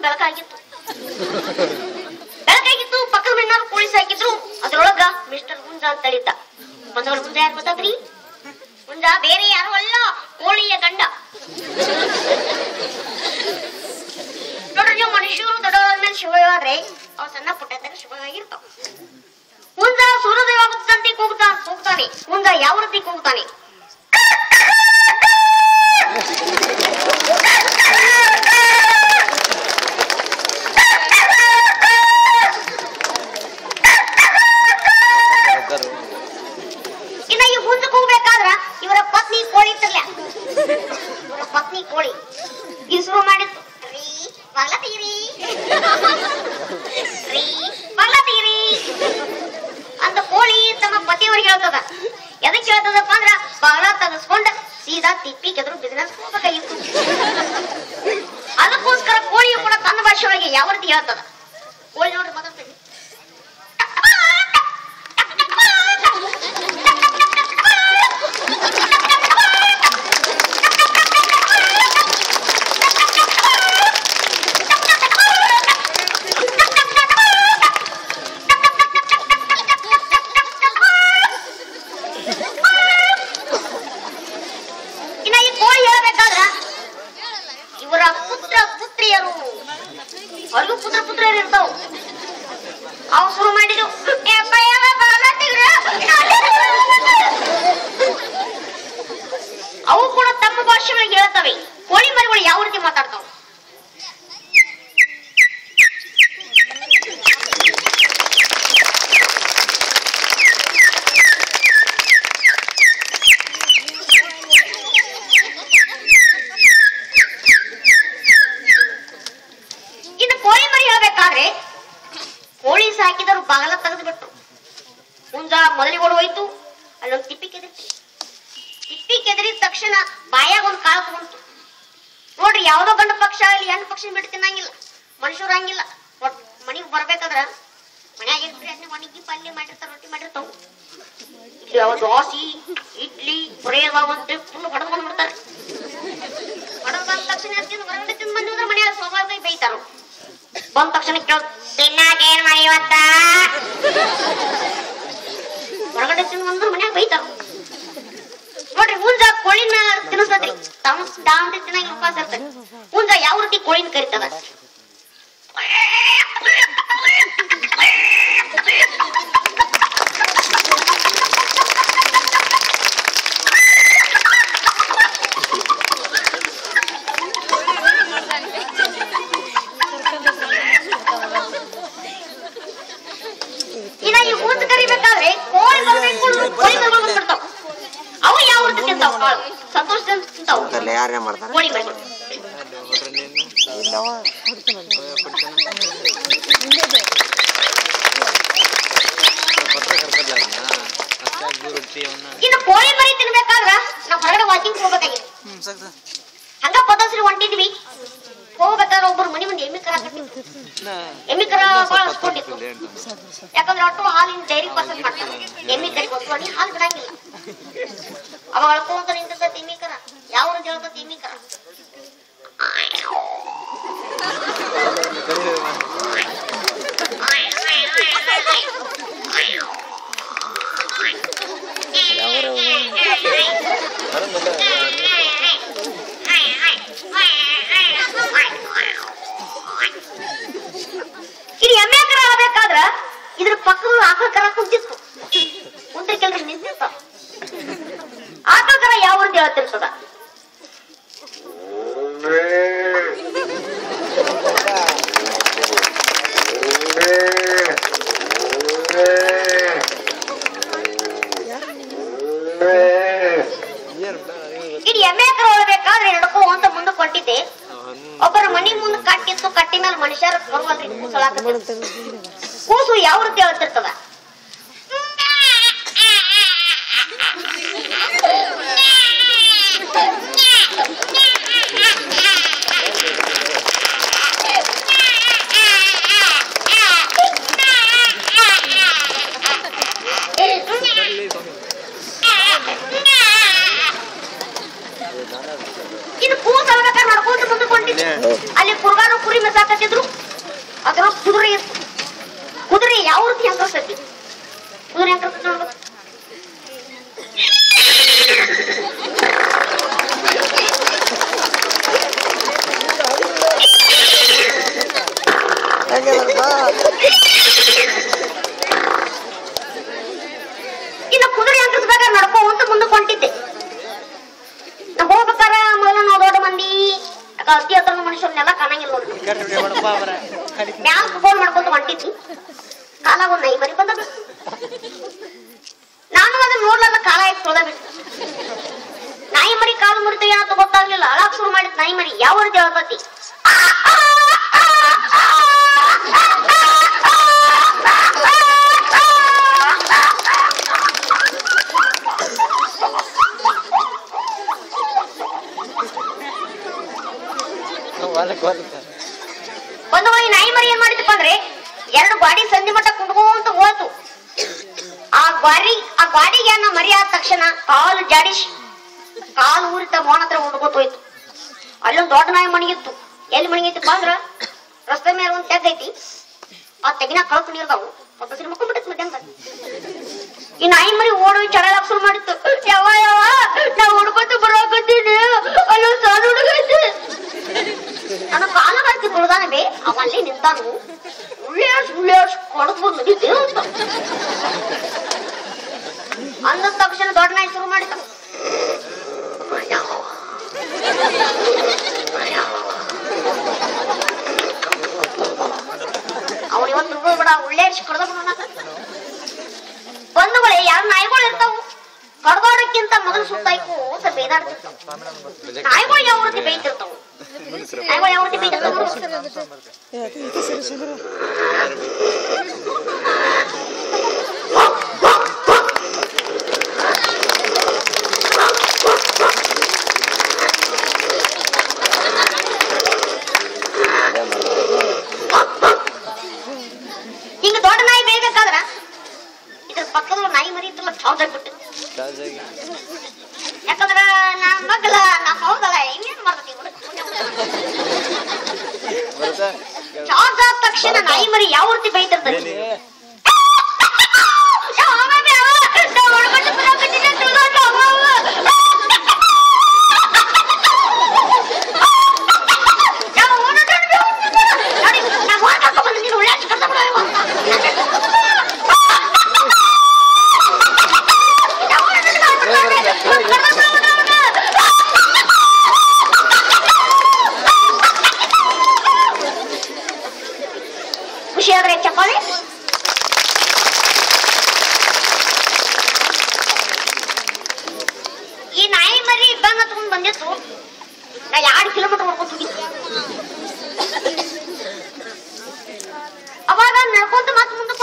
ಬೆಳಕಾಗಿತ್ತು ಬೆಳಕಾಗಿತ್ತು ಪಕ್ಕದ ಮಣ್ಣಾರು ಪೊಲೀಸ್ ಹಾಕಿದ್ರು ಅದ್ರೊಳಗ ಮಿಸ್ಟರ್ ಹುಂಜ ಅಂತ ತಡೀತ ಬಂದವಳು ಹುಂಜ ಯಾರು ಗೊತ್ತಾದ್ರಿ ಹುಂಜ ಬೇರೆ ಯಾರು ಅಲ್ಲ ಕೋಳಿಯ ಗಂಡ ನೋಡ್ರಿ ನೀವು ಮನುಷ್ಯರು ದೊಡ್ಡವರ ಮೇಲೆ ಶಿವವಾದ್ರೆ ಅವ್ ಸಣ್ಣ ಪುಟ್ಟ ಇದ್ದಾಗ ಶಿವವಾಗಿರ್ತಾವ ಹುಂಜ ಸೂರ್ಯೋದಯ ಆಗುತ್ತಂತೆ ಕೂಗ್ತಾ ಕೂಗ್ತಾನೆ ಹುಂಜ ಯಾವ ರೀತಿ ಕೂಗ್ತಾನೆ ಇನ್ನ ಈ ಹುಂಜಕ್ ಹೋಗ್ಬೇಕಾದ್ರ ಇವರ ಪತ್ನಿ ಕೋಳಿ ಇತ್ತಲ್ಲ ಇವರ ಪತ್ನಿ ಕೋಳಿ ಇದು ಶುರು ಮಾಡಿತ್ತು ರೀ ಬಾಗ್ಲ ತೀರಿ ರೀ ಬಾಗ್ಲ ತೀರಿ ಅಂತ ಕೋಳಿ ತಮ್ಮ ಪತಿಯವರಿಗೆ ಹೇಳ್ತದ ಎದಕ್ಕೆ ಹೇಳ್ತದಪ್ಪ ಅಂದ್ರ ಬಾಗ್ಲ ತೆಗೆಸ್ಕೊಂಡ ಸೀದಾ ತಿಪ್ಪಿ ಕೆದ್ರು ಬಿಸಿನೆಸ್ ಹೋಗ್ಬೇಕಾಗಿತ್ತು ಅದಕ್ಕೋಸ್ಕರ ಕೋಳಿಯು ಕೂಡ ತನ್ನ ಭಾಷೆ ಒಳಗೆ ಯಾವ ರೀತಿ ಹೇಳ್ತದ ಕೋಳಿ ನೋಡ್ರಿ ಮಾತಾಡ್ತೀನಿ ಇನ್ನ ಈ ಕೋಳಿ ಹೇಳ್ಬೇಕಾದ್ರ ಇವರ ಪುತ್ರ ಪುತ್ರಿಯರು ಅವ್ರಿಗೂ ಪುತ್ರ ಪುತ್ರಿಯರು ಇರ್ತಾವ ಅವ್ ಶುರು ಮಾಡಿದ್ರು ಯಪ್ಪ ಯಪ್ಪ ಬಾಲ ತೆಗ್ರು. ಅವು ಕೂಡ ತಮ್ಮ ಭಾಷೆ ಒಳಗೆ ಹೇಳ್ತವೆ ಕೋಳಿ ಮರಿಗಳು ಯಾವ ರೀತಿ ಮಾತಾಡ್ತಾವ ಇನ್ನು ಕೋಳಿ ಮರಿ ಹೇಳ್ಬೇಕಾದ್ರೆ ಕೋಳಿ ಸಾಕಿದರು ಬಾಗಲ ತೆಗೆದು ಬಿಟ್ರು ಮುಂದ ಮೊದಲಿಗೋಡು ಹೋಯ್ತು ಅಲ್ಲೊಂದು ತಿಪ್ಪಿ ಕೆದರಿತು ತಿಪ್ಪಿ ಕೆದರಿದ ತಕ್ಷಣ ಬಾಯಾಗ ಒಂದು ಕಾಳು ತಗೊಂತು ನೋಡ್ರಿ ಯಾವ್ದೋ ಗಂಡು ಪಕ್ಷ ಇಲ್ಲಿ ಹೆಣ್ಣು ಪಕ್ಷ ಬಿಟ್ಟು ತಿನ್ನಂಗಿಲ್ಲ ಮನುಷ್ಯರು ಹಂಗಿಲ್ಲ ಒಟ್ ಮನಿಗ್ ಬರ್ಬೇಕಾದ್ರ ಮನ್ಯಾಗ ಇರ್ತೀರಿ ಅದನ್ನ ಒಣಗಿ ಪಲ್ಯ ಮಾಡಿರ್ತಾರ ರೊಟ್ಟಿ ಮಾಡಿರ್ತಾವ ಇಲ್ಲಿ ಅವ ದೋಸೆ ಇಡ್ಲಿ ಬರೇ ಅದಾವಂತೆ ಫುಲ್ ಹೊಡೆದು ಬಂದ್ಬಿಡ್ತಾರೆ ಹೊಡೆದು ಬಂದ ತಕ್ಷಣ ತಿಂದು ಹೊರಗಡೆ ತಿಂದು ಬಂದಿದ್ರೆ ಮನ್ಯಾಗ ಸ್ವಾಭಾವಿಕ ಬೈತಾರು ಬಂದ ತಕ್ಷಣ ಕೇಳ ತಿನ್ನಾಕ ಏನ್ ಮಾಡಿ ಇವತ್ತ ಹೊರಗಡೆ ತಿಂದು ಬಂದ್ರೆ ಮನ್ಯಾಗ ಬೈತಾರ ನೋಡ್ರಿ ಹುಂಜ ಕೋಳಿನ ತಿನ್ನಿಸ್ತದ್ರಿ ತಾವು ತಾವಂತ ತಿನ್ನಾಗಿ ಉಪವಾಸ ಇರ್ತದೆ ಹುಂಜ ಯಾವ ರೀತಿ ಕೋಳಿನ ಕರಿತದ ಇನ್ನ ಈ ಹುಂಜ ಕರಿಬೇಕಾದ್ರೆ ಕೋಳಿ ಬರ್ಬೇಕು ಅಂದ್ರೆ ಕೋಳಿ ಮರಿಗಳು ಬಂದ್ಬಿಡ್ತಾವ ಅವು ಯಾವ ರೀತಿ ತಿಂತಾವ ಕಾಳು ಸಂತೋಷದಿಂದ ತಿಂತಾವ ಅದ್ರಲ್ಲಿ ಯಾರೇ ಮಾಡ್ತಾರೆ ಕೋಳಿ ಮರಿಗಳು ಇಲ್ಲವ ಇನ್ನು ಕೋಳಿ ಮರಿ ತಿನ್ಬೇಕಾದ್ರ ನಾವ್ ಹೊರಗಡೆ ವಾಕಿಂಗ್ ಹೋಗ್ಬೇಕಾಗಿತ್ತು ಹಂಗ ಪದಸ್ರಿ ಹೊಂಟಿದ್ವಿ ಹೋಗ್ಬೇಕಾದ್ರೆ ಒಬ್ರು ಮನಿ ಮುಂದೆ ಎಮ್ಮಿ ಕರ ಕಟ್ಟಿತ್ತು ಎಮ್ಮಿ ಕರ ಬಹಳ ಹಸ್ಕೊಂಡಿತ್ತು ಯಾಕಂದ್ರೆ ಒಟ್ಟು ಹಾಲಿನ ಡೈರಿ ಪರ್ಸೆಂಟ್ ಮಾಡ್ತಾರೆ ಎಮ್ಮಿ ಕರಿ ಗೊತ್ತು ನೀ ಹಾಲು ಬಿಡಂಗಿಲ್ಲ ಅವಾಗ ಅಳ್ಕೊಂತ ನಿಂತಿರ್ತೈತಿ ಎಮ್ಮಿ ಕರ ಯಾವ ರೀತಿ ಹೇಳ್ತೈತಿ ಎಮ್ಮಿ ಕರ ಇದು ಎಮ್ಮೆ ಕರ ಆಗ್ಬೇಕಾದ್ರ ಇದ್ರ ಪಕ್ಕದ ಆಕಳ ಕರ ಕುಂತಿತ್ತು ಕುಂತ್ರೆ ಕೆಲ್ಸ ನಿಂತಿರ್ತಾವ ಆಕಳ ಕರ ಯಾವ ರೀತಿ ಹೇಳ್ತಿರ್ತದ ಇದು ಎಮ್ಮೆ ಕರ ಹೊಳ್ಬೇಕಾದ್ರೆ ನಡ್ಕೋ ಅಂತ ಮುಂದಕ್ಕೆ ಹೊಂಟಿದ್ದೆ ಒಬ್ಬರ ಮನಿ ಮುಂದೆ ಕಟ್ಟಿತ್ತು ಕಟ್ಟಿ ಮೇಲೆ ಮನುಷ್ಯರ ಬರುವಲ್ರಿ ಕೂಸಲಾಕತ್ತಿತ್ತು ಕೂಸು ಯಾವ ರೀತಿ ಹೇಳ್ತಿರ್ತದ ಇದು ಕೂಸು ಹೇಳ್ಬೇಕಾದ್ರೆ ನಡ್ಕೊಂತ ಮುಂದಕ್ಕೆ ಹೊಂಟಿತ್ತು ಅಲ್ಲಿ ಕುರುಗಾರು ಕುರಿ ಮೆಸಾಕತ್ತಿದ್ರು ಅದ್ರ ಕುದುರೆ ಇತ್ತು ಕುದುರೆ ಯಾವ ರೀತಿ ಹೆಂಕರ್ತೈತಿ ಕುದುರೆ ಹೆಂಕರ್ತೈತಿ ನೋಡ್ಬೇಕು ಇನ್ನು ಕುದುರೆ ಹೆಂಕಸ್ದಾಗ ನಡ್ಕೊಂತ ಮುಂದಕ್ಕೆ ಹೊಂಟಿದ್ದೆ ನಾ ಹೋಗ್ಬೇಕಾರ ಮೊದಲು ನಾವು ದೊಡ್ಡ ಮಂದಿ ಯಾಕ ಅತಿ ಹತ್ರ ಮನುಷ್ಯರನ್ನೆಲ್ಲ ಕಾಣಂಗಿಲ್ಲ ನೋಡಿ ಮ್ಯಾಲ್ ಫೋನ್ ಮಾಡ್ಕೊಂತ ಹೊಂಟಿದ್ವಿ ಕಾಲಾಗ ಒಂದು ನೈ ಮರಿ ಬಂದ ಬಿಡ್ತು ನಾನು ಅದನ್ನ ನೋಡ್ಲಾರ್ದ ಕಾಲ ಆಯ್ತು ತೊಳೆದ ಬಿಟ್ಟು ನಾಯಿ ಮರಿ ಕಾಲು ಮುರಿತ ಏನಂತ ಗೊತ್ತಾಗ್ಲಿಲ್ಲ ಅಳಾಕ್ ಶುರು ಮಾಡಿದ್ ನಾಯಿ ಮರಿ ಯಾವ ರೀತಿ ಹೇಳ್ತತಿ ಒಂದು ಈ ನಾಯಿ ಮರಿ ಏನ್ ಮಾಡಿದಪ್ಪ ಅಂದ್ರೆ ಎರಡು ಗಾಡಿ ಸಂಧಿ ಮಟ್ಟ ಕುಂಡ್ಕೊಂತ ಹೋಯ್ತು ಆ ಗಾಡಿ ಆ ಗಾಡಿಗೆ ಅನ್ನ ಮರಿ ಆದ ತಕ್ಷಣ ಕಾಲು ಜಾಡಿಸಿ ಕಾಲು ಊರಿತ ಮೋಣ ಹತ್ರ ಹುಡ್ಕೋತ ಹೋಯ್ತು ಅಲ್ಲೊಂದು ದೊಡ್ಡ ನಾಯಿ ಮಣಗಿತ್ತು ಎಲ್ಲಿ ಮಣಗಿತ್ತಪ್ಪ ಅಂದ್ರ ರಸ್ತೆ ಮೇಲೆ ಒಂದ್ ತೆಗ್ ಐತಿ ಆ ತೆಗಿನ ಕಳ್ಕು ನೀರ್ದಾವು ಒಬ್ಬ ಸಿರಿ ಮಕ್ಕೊಂಡ್ಬಿಟ್ಟೈತಿ ಮಧ್ಯಾಹ್ನ ಈ ನಾಯಿ ಮರಿ ಓಡಿ ಚಡಲಾಕ್ ಶುರು ಮಾಡಿತ್ತು ಯಾವ ಯಾವ ನಾ ಹುಡ್ಕೊತ ಬರೋಕತ್ತೀನಿ ಅಲ್ಲೊಂದ್ ಸಣ್ಣ ಹುಡುಗ ಐತಿ ನನ್ನ ಕಾಲ ಹಾಕಿ ತುಳ್ದಾನ ಬೇ ಅವ ಅಲ್ಲಿ ನಿಂತಾನು ಉಳ್ಳೇಸ್ ಉಳ್ಳೇಸ್ ಕೊಡದ್ ಬಂದು ನಡೀತೆ ಅಂತ ಅಂದ ತಕ್ಷಣ ದೊಡ್ಡ ನಾಯಿ ಶುರು ಮಾಡಿದ ಅವನು ಇವತ್ತು ಬಿಡ ಉಳ್ಳೇರ್ಸಿ ಕಡ್ದ ಬಿಡೋಣ ಬಂಧುಗಳೇ ಯಾವ ನಾಯಿಗಳು ಇರ್ತಾವು ಕಡ್ದಾಡಕ್ಕಿಂತ ಮೊದಲು ಸುತ್ತಾಯ್ಕು ಅಂತ ಬೇದಾಡ್ತಿರ್ತಾವ ನಾಯಿಗಳು ಯಾವ ರೀತಿ ಬೇಯ್ತಿರ್ತಾವು ನಾಯಿಗಳು ಯಾವ ರೀತಿ ಬೇಯ್ತಿರ್ತಾವ ಹಿಂಗ ದೊಡ್ಡ ನಾಯಿ ಬೇಯ್ಬೇಕಾದ್ರ ಇದ್ರ ಪಕ್ಕದ ನಾಯಿ ಮರಿ ಇತ್ತಲ್ಲ ಚಾರ್ಜ್ ಆಗ್ಬಿಟ್ಟು ಯಾಕಂದ್ರ ನನ್ನ ಮಗ್ಲ ನಮ್ಮ ಹೌದಲ್ಲ ಇನ್ನೇನ್ ಮಾಡ್ತೈತಿ ಚಾರ್ಜ್ ಆದ ತಕ್ಷಣ ನಾಯಿ ಮರಿ ಯಾವ ರೀತಿ ಬೈತಿರ್ತೈತಿ ಖುಷಿ ಆದ್ರೆ ಚಪ್ಪಾಳೆ ಈ ನಾಯಿ ಮರಿ ಇಬ್ಬಂಗ ತಗೊಂಡ್ ಬಂದಿತ್ತು ನಾ ಎರಡು ಕಿಲೋಮೀಟರ್ ಹೊಡ್ಕೊಂಡು ಹೋಗಿದ್ದೆ ಅವಾಗ ನಡ್ಕೊಂತ ಮತ್ತೆ ಮುಂದೆ